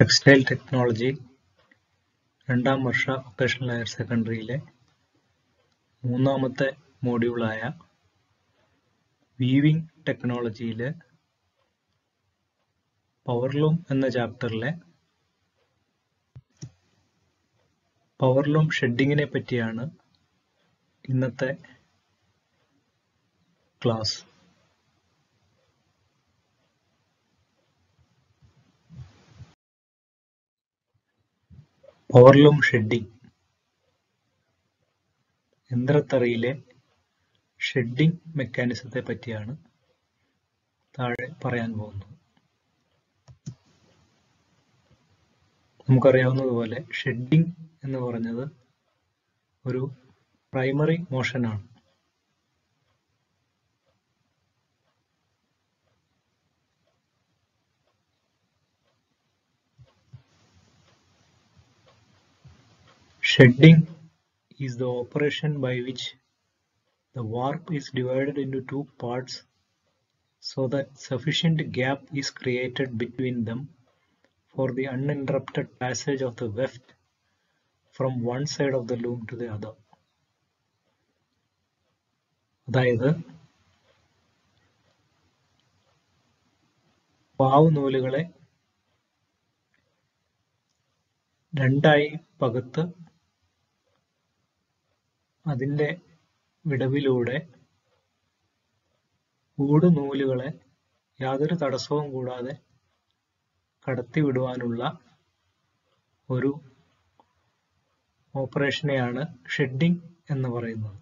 Textile technology രണ്ടാം വർഷ vocational higher സെക്കൻഡറിയിലെ മൂന്നാമത്തെ മോഡ്യൂളായ weaving ടെക്നോളജിയിലെ powerloom എന്ന ചാപ്റ്ററിലെ പവർലൂം ഷെഡിങ്ങിനെ പറ്റിയാണ് ഇന്നത്തെ ക്ലാസ് പവർലൂം ഷെഡിംഗ് യന്ത്രത്തറിയിലെ ഷെഡിംഗ് മെക്കാനിസത്തെ പറ്റിയാണ് താഴെ പറയാൻ പോകുന്നത് നമുക്കറിയാവുന്നതുപോലെ ഷെഡിംഗ് എന്ന് പറഞ്ഞത് ഒരു പ്രൈമറി മോഷനാണ് Shedding is the operation by which the warp is divided into two parts so that sufficient gap is created between them for the uninterrupted passage of the weft from one side of the loom to the other. അതായത് പാവ് നൂലുകളെ രണ്ടായി പകുത്ത് അതിൻ്റെ വിടവിലൂടെ ഊട് നൂലുകളെ യാതൊരു തടസ്സവും കൂടാതെ കടത്തിവിടുവാനുള്ള ഒരു ഓപ്പറേഷനെയാണ് shedding എന്ന് പറയുന്നത്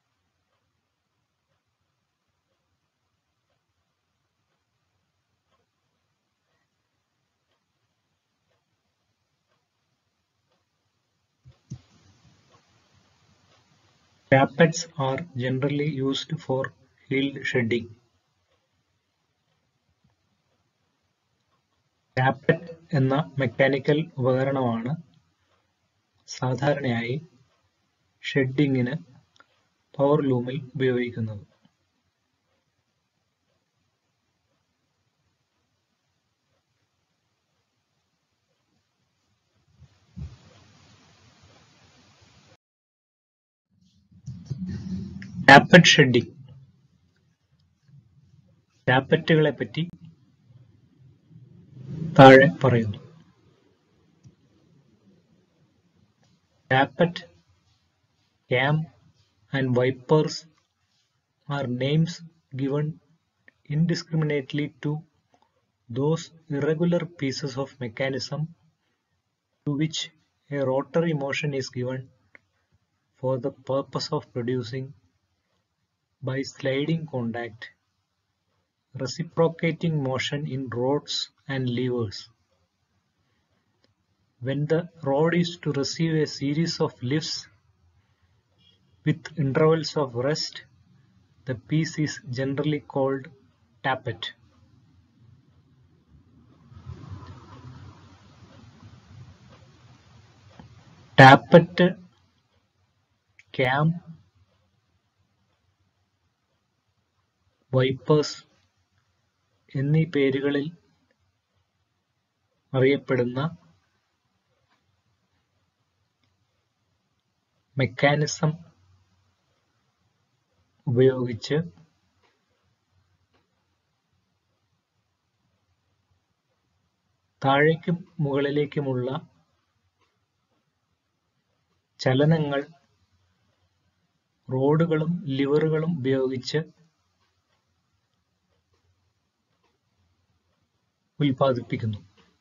Tappets are generally used for heeled shedding. Tappet എന്ന മെക്കാനിക്കൽ ഉപകരണമാണ് സാധാരണയായി ഷെഡിങ്ങിന് പവർ ലൂമിൽ ഉപയോഗിക്കുന്നത് ടാപ്പറ്റ് ഷെഡിംഗ് ടാപ്പറ്റുകളെ പറ്റി താഴെ പറയുന്നു tappet cam and wipers are names given indiscriminately to those irregular pieces of mechanism to which a rotary motion is given for the purpose of producing by sliding contact reciprocating motion in rods and levers. When the rod is to receive a series of lifts with intervals of rest, the piece is generally called tappet. Tappet cam wipers എന്നീ പേരുകളിൽ അറിയപ്പെടുന്ന mechanism ഉപയോഗിച്ച് താഴേക്കും മുകളിലേക്കുമുള്ള ചലനങ്ങൾ റോഡുകളും ലിവറുകളും ഉപയോഗിച്ച് ഉൽപ്പാദിപ്പിക്കുന്നു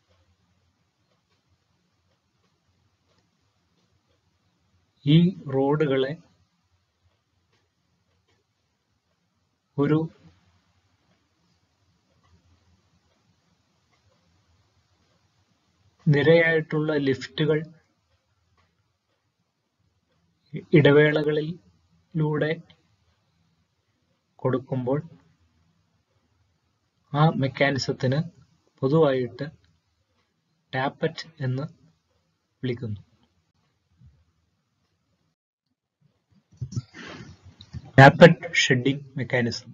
ഈ റോഡുകളെ ഒരു നിരയായിട്ടുള്ള ലിഫ്റ്റുകൾ ഇടവേളകളിലൂടെ കൊടുക്കുമ്പോൾ ആ മെക്കാനിസത്തിന് പൊതുവായിട്ട് ടാപ്പറ്റ് എന്ന് വിളിക്കുന്നു ടാപ്പറ്റ് ഷെഡിംഗ് മെക്കാനിസം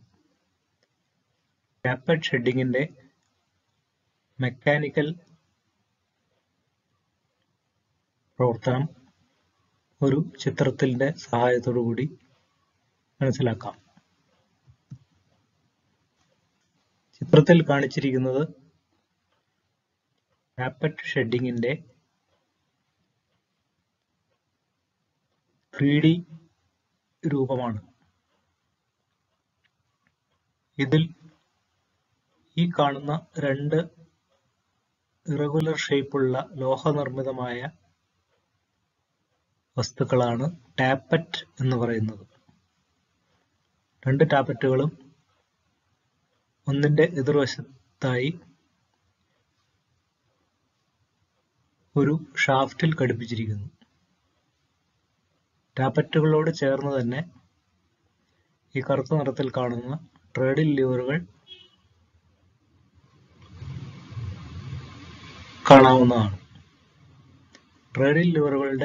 ടാപ്പറ്റ് ഷെഡിങ്ങിന്റെ മെക്കാനിക്കൽ പ്രവർത്തനം ഒരു ചിത്രത്തിന്റെ സഹായത്തോടു കൂടി മനസ്സിലാക്കാം ചിത്രത്തിൽ കാണിച്ചിരിക്കുന്നത് ടാപ്പറ്റ് ഷെഡിങ്ങിന്റെ ത്രീ ഡി രൂപമാണ് ഇതിൽ ഈ കാണുന്ന രണ്ട് ഇറഗുലർ ഷേപ്പുള്ള ലോഹനിർമ്മിതമായ വസ്തുക്കളാണ് ടാപ്പറ്റ് എന്ന് പറയുന്നത് രണ്ട് ടാപ്പറ്റുകളും ഒന്നിന്റെ എതിർവശത്തായി ഒരു ഷാഫ്റ്റിൽ ഘടിപ്പിച്ചിരിക്കുന്നു ടാപ്പറ്റുകളോട് ചേർന്ന് തന്നെ ഈ കറുത്ത നിറത്തിൽ കാണുന്ന ട്രേഡിൽ ലിവറുകൾ കാണാവുന്നതാണ് ട്രേഡിൽ ലിവറുകളുടെ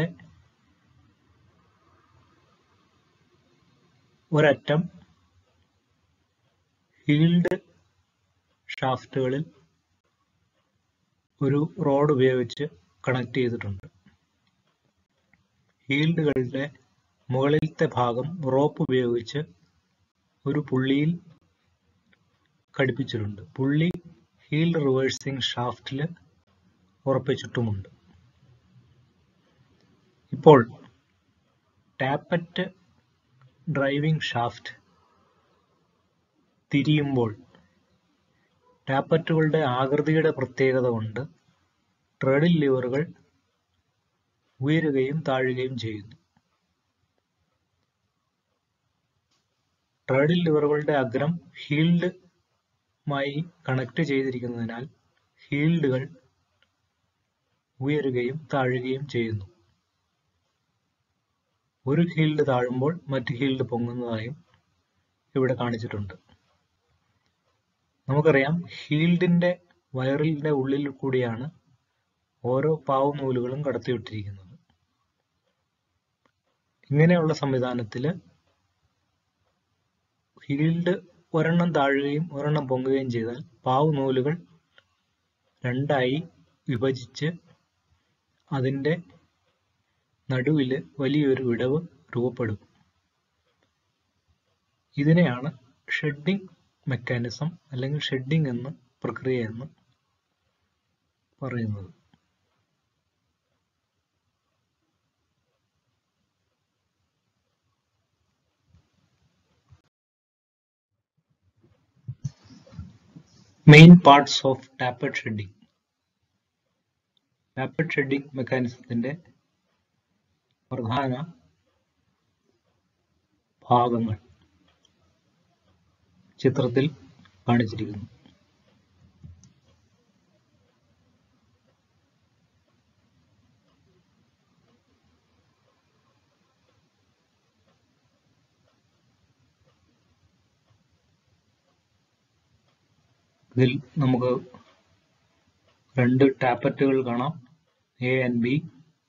ഒരറ്റം ഹീൽഡ് ഷാഫ്റ്റുകളിൽ ഒരു റോഡ് ഉപയോഗിച്ച് കണക്ട് ചെയ്തിട്ടുണ്ട് ഹീൽഡുകളുടെ മുകളിലത്തെ ഭാഗം റോപ്പ് ഉപയോഗിച്ച് ഒരു പുള്ളിയിൽ ഘടിപ്പിച്ചിട്ടുണ്ട് പുള്ളി ഹീൽഡ് റിവേഴ്സിംഗ് ഷാഫ്റ്റിൽ ഉറപ്പിച്ചിട്ടുമുണ്ട് ഇപ്പോൾ ടാപ്പറ്റ് ഡ്രൈവിംഗ് ഷാഫ്റ്റ് തിരിയുമ്പോൾ ടാപ്പറ്റുകളുടെ ആകൃതിയുടെ പ്രത്യേകത കൊണ്ട് ട്രെഡിൽ ലിവറുകൾ ഉയരുകയും താഴുകയും ചെയ്യുന്നു ട്രെഡിൽ ലിവറുകളുടെ അഗ്രം ഹീൽഡുമായി കണക്ട് ചെയ്തിരിക്കുന്നതിനാൽ ഹീൽഡുകൾ ഉയരുകയും താഴുകയും ചെയ്യുന്നു ഒരു ഹീൽഡ് താഴുമ്പോൾ മറ്റ് ഹീൽഡ് പൊങ്ങുന്നതായും ഇവിടെ കാണിച്ചിട്ടുണ്ട് നമുക്കറിയാം ഹീൽഡിന്റെ വയറിന്റെ ഉള്ളിൽ കൂടിയാണ് ഓരോ പാവ് നൂലുകളും കടത്തിവിട്ടിരിക്കുന്നത് ഇങ്ങനെയുള്ള സംവിധാനത്തിൽ ഹീൽഡ് ഒരെണ്ണം താഴുകയും ഒരെണ്ണം പൊങ്ങുകയും ചെയ്താൽ പാവ് നൂലുകൾ രണ്ടായി വിഭജിച്ച് അതിന്റെ നടുവിൽ വലിയൊരു വിടവ് രൂപപ്പെടും ഇതിനെയാണ് ഷെഡിംഗ് മെക്കാനിസം അല്ലെങ്കിൽ ഷെഡിംഗ് എന്ന പ്രക്രിയ എന്ന് പറയുന്നത് main parts of tappet shedding tappet shedding മെക്കാനിസത്തിന്റെ പ്രധാന ഭാഗങ്ങൾ ചിത്രത്തിൽ കാണിച്ചിരിക്കുന്നു ഇതിൽ നമുക്ക് രണ്ട് ടാപ്പറ്റുകൾ കാണാം എ ആൻഡ് ബി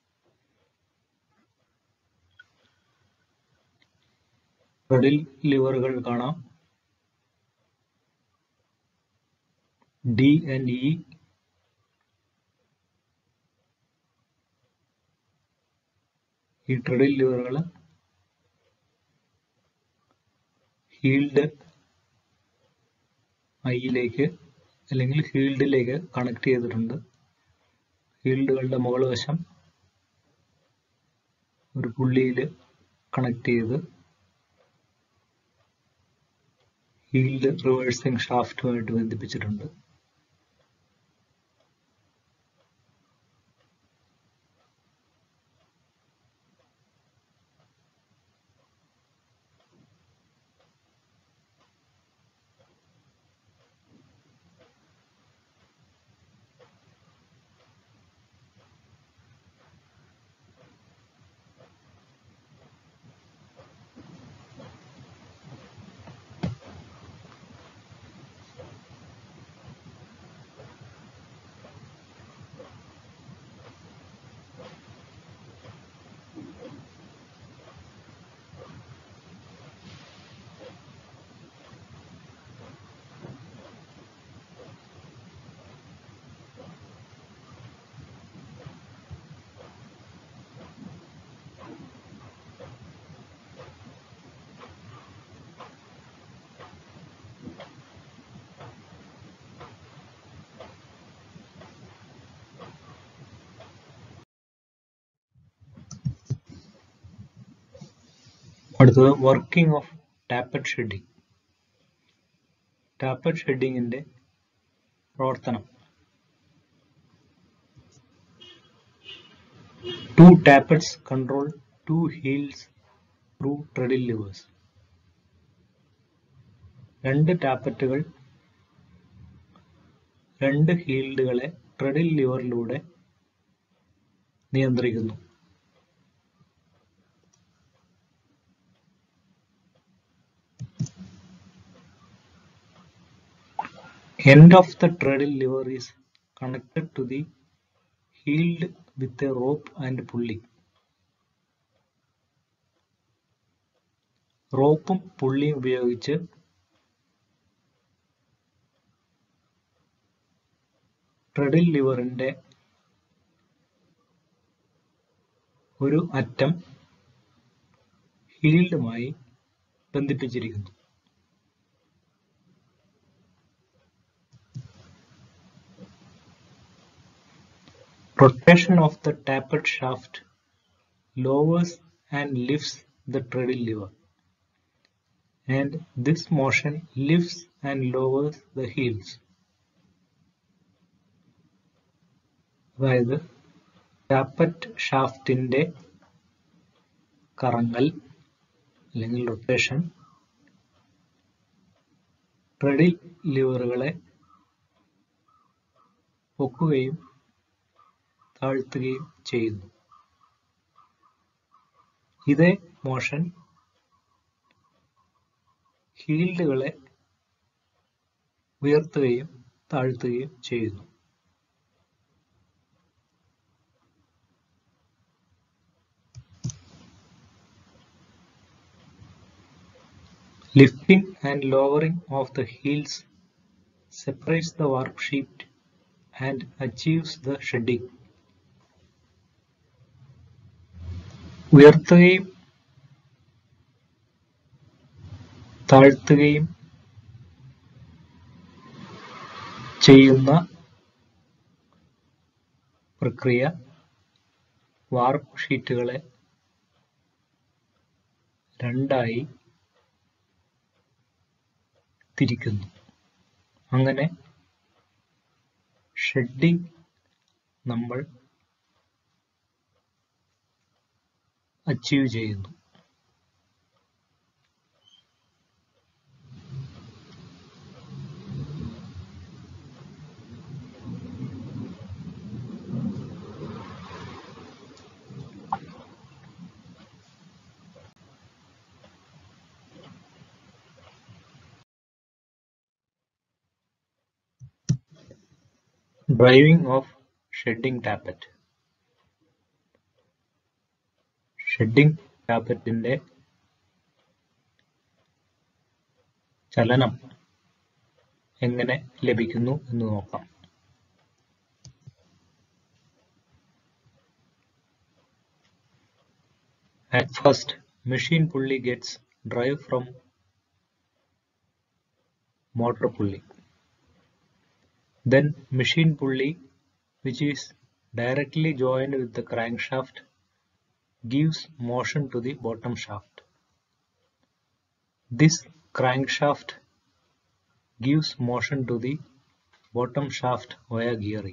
ക്രെഡിൽ ലിവറുകൾ കാണാം ഡി ആൻഡ് ഇ ഈ ട്രെഡിൽ ലിവറുകൾ ഹീൽഡ് ഐയിലേക്ക് അല്ലെങ്കിൽ ഹീൽഡിലേക്ക് കണക്ട് ചെയ്തിട്ടുണ്ട് ഹീൽഡുകളുടെ മുകൾ വശം ഒരു പുള്ളിയിൽ കണക്ട് ചെയ്ത് ഹീൽഡ് റിവേഴ്സിംഗ് ഷാഫ്റ്റുമായിട്ട് ബന്ധിപ്പിച്ചിട്ടുണ്ട് അടുത്തത് working of tappet shedding tappet ഷെഡിങ്ങിന്റെ പ്രവർത്തനം Two tappets control two heels through treadle levers. രണ്ട് ടാപ്പറ്റുകൾ രണ്ട് ഹീൽഡുകളെ ട്രെഡിൽ ലിവറിലൂടെ നിയന്ത്രിക്കുന്നു End of the treadle lever is connected to the heeled with a rope and pulley. റോപ്പും പുള്ളിയും ഉപയോഗിച്ച് ട്രെഡിൽ ലിവറിന്റെ ഒരു അറ്റം ഹീൽഡുമായി ബന്ധിപ്പിച്ചിരിക്കുന്നു Rotation of the tappet shaft lowers and lifts the treadle lever, and this motion lifts and lowers the heels. അതായത് tappet ഷാഫ്റ്റിന്റെ കറങ്ങൽ അല്ലെങ്കിൽ rotation ട്രെഡിൽ ലിവറുകളെ പൊക്കുകയും താഴ്ത്തുകയും ചെയ്യുന്നു ഇതേ മോഷൻ ഹീൽഡുകളെ ഉയർത്തുകയും താഴ്ത്തുകയും ചെയ്യുന്നു Lifting and lowering of the heels separates the warp sheet and achieves the shedding. ഉയർത്തുകയും താഴ്ത്തുകയും ചെയ്യുന്ന പ്രക്രിയ വാർപ്പ് ഷീറ്റുകളെ രണ്ടായി തിരിക്കുന്നു അങ്ങനെ ഷെഡിംഗ് നമ്മൾ അച്ചീവ് ചെയ്യുന്നു driving of shedding tappet shedding ടാപ്പറ്റിന്റെ ചലനം എങ്ങനെ ലഭിക്കുന്നു എന്ന് നോക്കാം At first, machine pulley gets drive from motor pulley. Then machine pulley, which is directly joined with the crankshaft, gives motion to the bottom shaft. This crankshaft gives motion to the bottom shaft via gearing.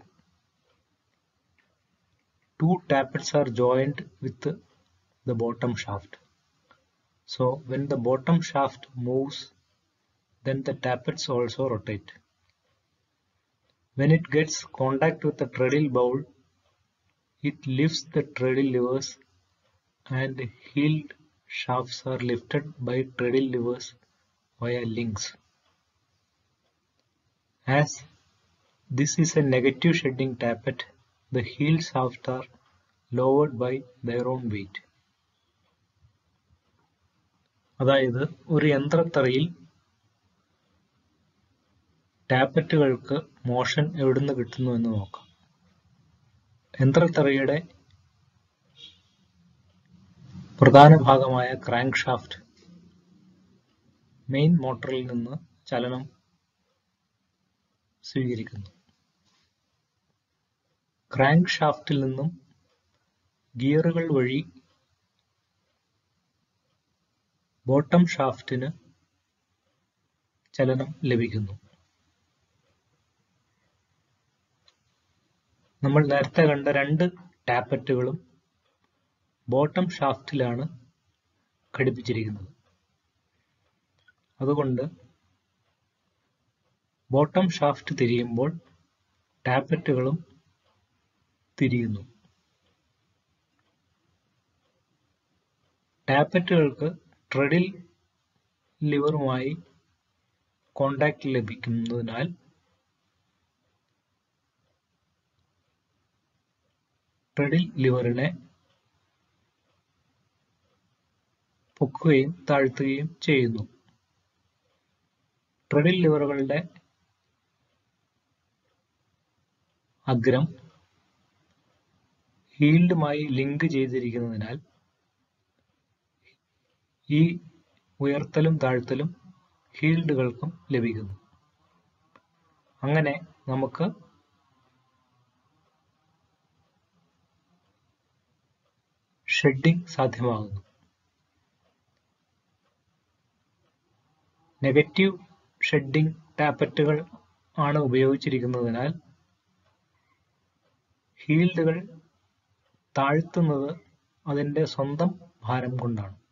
Two tappets are joined with the, the bottom shaft. So when the bottom shaft moves, then the tappets also rotate. When it gets contact with the treadle bowl, it lifts the treadle levers and heeled shafts are lifted by treadle levers via links. As this is a negative shedding tappet, the heel shafts are lowered by their own weight. അതായത് ഒരു യന്ത്രത്തറയിൽ ടാപ്പറ്റുകൾക്ക് motion എവിടുന്ന് കിട്ടുന്നു എന്ന് നോക്കാം യന്ത്രത്തറയുടെ പ്രധാന ഭാഗമായ crank shaft main മോട്ടറിൽ നിന്ന് ചലനം സ്വീകരിക്കുന്നു ക്രാങ്ക് ഷാഫ്റ്റിൽ നിന്നും ഗിയറുകൾ വഴി ബോട്ടം ഷാഫ്റ്റിന് ചലനം ലഭിക്കുന്നു നമ്മൾ നേരത്തെ കണ്ട രണ്ട് ടാപ്പറ്റുകളും ബോട്ടം ഷാഫ്റ്റിലാണ് ഘടിപ്പിച്ചിരിക്കുന്നത് അതുകൊണ്ട് ബോട്ടം ഷാഫ്റ്റ് തിരിയുമ്പോൾ ടാപ്പറ്റുകളും തിരിയുന്നു ടാപ്പറ്റുകൾക്ക് ട്രെഡിൽ ലിവറുമായി കോണ്ടാക്ട് ലഭിക്കുന്നതിനാൽ ട്രെഡിൽ ലിവറിനെ പൊക്കുകയും താഴ്ത്തുകയും ചെയ്യുന്നു ട്രെഡിൽ ലിവറുകളുടെ അഗ്രം ഹീൽഡുമായി ലിങ്ക് ചെയ്തിരിക്കുന്നതിനാൽ ഈ ഉയർത്തലും താഴ്ത്തലും ഹീൽഡുകൾക്കും ലഭിക്കുന്നു അങ്ങനെ നമുക്ക് ഷെഡിംഗ് സാധ്യമാകുന്നു നെഗറ്റീവ് ഷെഡിംഗ് ടാപ്പറ്റുകൾ ആണ് ഉപയോഗിച്ചിരിക്കുന്നതിനാൽ ഹീൽഡുകൾ താഴ്ത്തുന്നത് അതിന്റെ സ്വന്തം ഭാരം കൊണ്ടാണ്